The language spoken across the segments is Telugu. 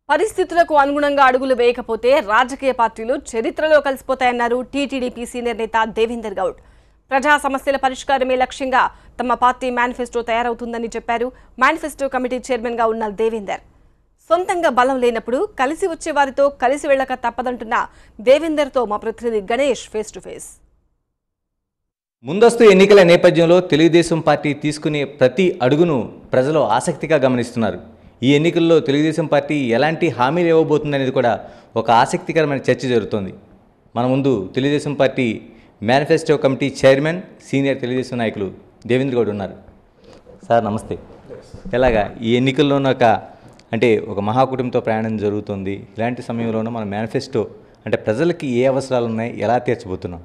పరిస్థితులకు అనుగుణంగా అడుగులు వేయకపోతే రాజకీయ పార్టీలు చరిత్రలో కలిసిపోతాయన్నారు టీటీడీపీ సీనియర్ నేత దేవేందర్ గౌడ్ ప్రజా సమస్యల పరిష్కారమే లక్ష్యంగా తమ పార్టీ మేనిఫెస్టో తయారవుతుందని చెప్పారు మేనిఫెస్టో కమిటీ చైర్మన్ గా ఉన్న దేవేందర్ సొంతంగా బలం లేనప్పుడు కలిసి వచ్చే వారితో కలిసి వెళ్ళక తప్పదంటున్న దేవేందర్తో మా ప్రతినిధి గణేష్ ఫేస్ టు ఫేస్ ముందస్తు ఎన్నికల నేపథ్యంలో తెలుగుదేశం పార్టీ తీసుకునే ప్రతి అడుగును ప్రజలు ఆసక్తిగా గమనిస్తున్నారు ఈ ఎన్నికల్లో తెలుగుదేశం పార్టీ ఎలాంటి హామీలు ఇవ్వబోతుందనేది కూడా ఒక ఆసక్తికరమైన చర్చ జరుగుతోంది మన ముందు Telugu Desam party manifesto committee chairman senior Telugu Desam నాయకులు దేవేంద్ర గౌడ్ ఉన్నారు సార్ నమస్తే ఎలాగా ఈ ఎన్నికల్లోనూ ఒక అంటే ఒక మహాకుటుంబంతో ప్రయాణం జరుగుతుంది ఇలాంటి సమయంలోనూ మన మేనిఫెస్టో అంటే ప్రజలకి ఏ అవసరాలు ఉన్నాయి ఎలా తీర్చబోతున్నాం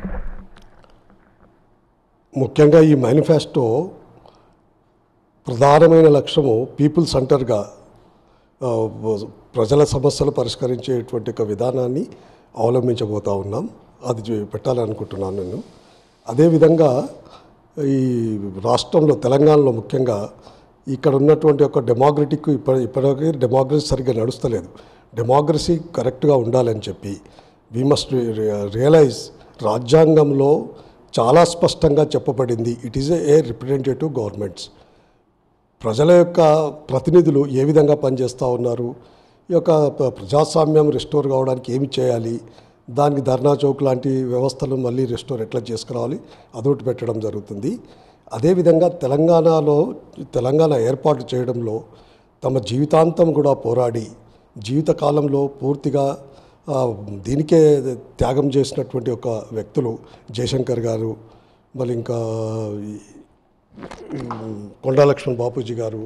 ముఖ్యంగా ఈ మేనిఫెస్టో ప్రధానమైన లక్ష్యము పీపుల్ సెంటర్గా ఆ, ప్రజల సమస్యలు పరిష్కరించేటువంటి ఒక విధానాన్ని అవలంబించబోతా ఉన్నాం అది చే- పెట్టాలనుకుంటున్నాను నేను అదేవిధంగా ఈ రాష్ట్రంలో తెలంగాణలో ముఖ్యంగా ఇక్కడ ఉన్నటువంటి ఒక డెమోక్రటిక్ ఇప్పటి ఇప్పటివరకు డెమోక్రసీ సరిగ్గా నడుస్తలేదు డెమోక్రసీ కరెక్ట్గా ఉండాలని చెప్పి వీ మస్ట్ రియలైజ్ రాజ్యాంగంలో చాలా స్పష్టంగా చెప్పబడింది it is a representative governments ప్రజల యొక్క ప్రతినిధులు ఏ విధంగా పనిచేస్తూ ఉన్నారు ఈ యొక్క ప్ర- ప్రజాస్వామ్యం రెస్టోర్ కావడానికి ఏమి చేయాలి దానికి ధర్నా చౌక్ లాంటి వ్యవస్థలు మళ్ళీ రెస్టోర్ ఎట్లా చేసుకురావాలి అదొకటి పెట్టడం జరుగుతుంది అదేవిధంగా తెలంగాణలో తెలంగాణ ఏర్పాటు చేయడంలో తమ జీవితాంతం కూడా పోరాడి జీవితకాలంలో పూర్తిగా ఆ, దీనికే త్యాగం చేసినటువంటి ఒక వ్యక్తులు జయశంకర్ గారు మళ్ళీ ఇంకా ఈ- కొండా లక్ష్మణ్ బాపూజీ గారు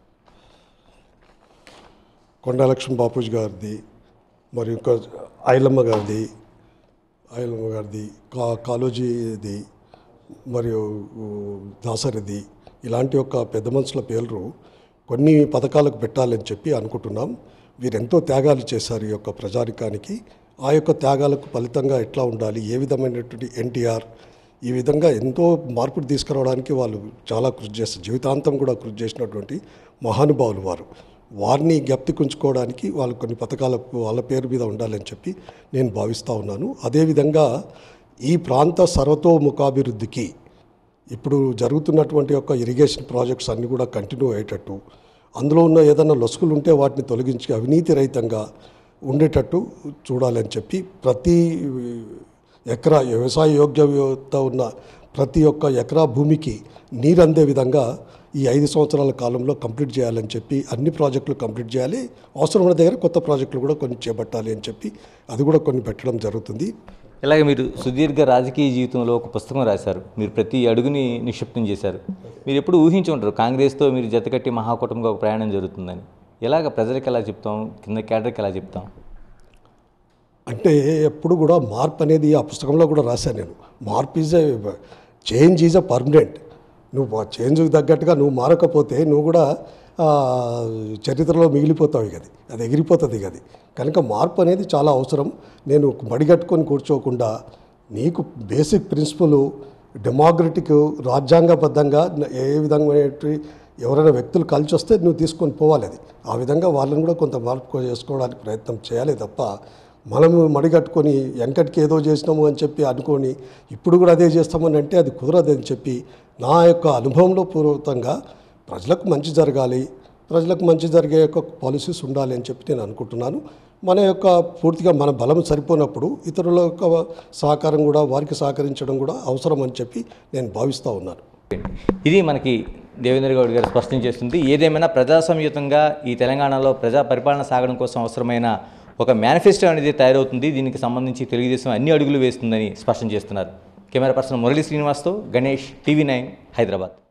కొండా లక్ష్మణ్ బాపూజీ గారిది మరియు ఇంకా ఐలమ్మ గారిది ఐలమ్మ గారిది కా కాలోజీది మరియు ఊ, దాసరిది ఇలాంటి ఒక పెద్ద మనుషుల పేర్లు కొన్ని పథకాలకు పెట్టాలని చెప్పి అనుకుంటున్నాం వీరెంతో త్యాగాలు చేశారు ఈ యొక్క ప్రజానికానికి ఆ యొక్క త్యాగాలకు ఫలితంగా ఎట్లా ఉండాలి ఏ విధమైనటువంటి ఎన్టీఆర్ ఈ విధంగా ఎంతో మార్పులు తీసుకురావడానికి వాళ్ళు చాలా కృషి చేస్తారు జీవితాంతం కూడా కృషి చేసినటువంటి మహానుభావులు వారు వారిని జ్ఞప్తికుంచుకోవడానికి వాళ్ళు కొన్ని పథకాలకు వాళ్ళ పేరు మీద ఉండాలని చెప్పి నేను భావిస్తూ ఉన్నాను అదేవిధంగా ఈ ప్రాంత సర్వతోముఖాభివృద్ధికి ఇప్పుడు జరుగుతున్నటువంటి యొక్క ఇరిగేషన్ ప్రాజెక్ట్స్ అన్నీ కూడా కంటిన్యూ అయ్యేటట్టు అందులో ఉన్న ఏదైనా లొసుకులు ఉంటే వాటిని తొలగించి అవినీతి రహితంగా ఉండేటట్టు చూడాలని చెప్పి ప్రతి ఎకరా వ్యవసాయ యోగ్యత ఉన్న ప్రతి ఒక్క ఎకరా భూమికి నీరు అందే విధంగా ఈ ఐదు సంవత్సరాల కాలంలో కంప్లీట్ చేయాలని చెప్పి అన్ని ప్రాజెక్టులు కంప్లీట్ చేయాలి అవసరమైన దగ్గర కొత్త ప్రాజెక్టులు కూడా కొన్ని చేపట్టాలి అని చెప్పి అది కూడా కొన్ని పెట్టడం జరుగుతుంది ఇలాగే మీరు సుదీర్ఘ రాజకీయ జీవితంలో ఒక పుస్తకం రాశారు మీరు ప్రతి అడుగుని నిక్షిప్తం చేశారు మీరు ఎప్పుడు ఊహించి ఉంటారు కాంగ్రెస్తో మీరు జతకట్టి మహాకూటమిగా ఒక ప్రయాణం జరుగుతుందని ఎలాగ ప్రజలకు ఎలా చెప్తాం కింద కేడర్కి ఎలా చెప్తాం అంటే ఎప్పుడు కూడా మార్పు అనేది ఆ పుస్తకంలో కూడా రాశాను నేను మార్పు is a change is a permanent నువ్వు ఆ చేంజ్కి తగ్గట్టుగా నువ్వు మారకపోతే నువ్వు కూడా ఆ, చరిత్రలో మిగిలిపోతావు ఇక అది అది ఎగిరిపోతుంది ఇక అది కనుక మార్పు అనేది చాలా అవసరం నేను మడిగట్టుకొని కూర్చోకుండా నీకు బేసిక్ ప్రిన్సిపల్ డెమోక్రటిక్ రాజ్యాంగబద్ధంగా ఏ విధంగా ఎవరైనా వ్యక్తులు కలిసి వస్తే నువ్వు తీసుకొని పోవాలి అది ఆ విధంగా వాళ్ళని కూడా కొంత మార్పు చేసుకోవడానికి ప్రయత్నం చేయాలి తప్ప మనము మడిగట్టుకొని వెంకటికి ఏదో చేసినాము అని చెప్పి అనుకొని ఇప్పుడు కూడా అదే చేస్తామని అంటే అది కుదరదు అని చెప్పి నా యొక్క అనుభవంలో పూర్వకంగా ప్రజలకు మంచి జరగాలి ప్రజలకు మంచి జరిగే యొక్క పాలసీస్ ఉండాలి అని చెప్పి నేను అనుకుంటున్నాను మన యొక్క పూర్తిగా మన బలం సరిపోనప్పుడు ఇతరుల యొక్క సహకారం కూడా వారికి సహకరించడం కూడా అవసరం అని చెప్పి నేను భావిస్తూ ఉన్నాను ఇది మనకి దేవేంద్ర గౌడ్ గారు స్పష్టం చేస్తుంది ఏదేమైనా ప్రజాసంయుతంగా ఈ తెలంగాణలో ప్రజా పరిపాలన సాగడం కోసం అవసరమైన ఒక మేనిఫెస్టో అనేది తయారవుతుంది దీనికి సంబంధించి తెలుగుదేశం అన్ని అడుగులు వేస్తుందని స్పష్టం చేస్తున్నారు కెమెరా పర్సన్ మురళీ శ్రీనివాస్తో గణేష్ టీవీ నైన్ హైదరాబాద్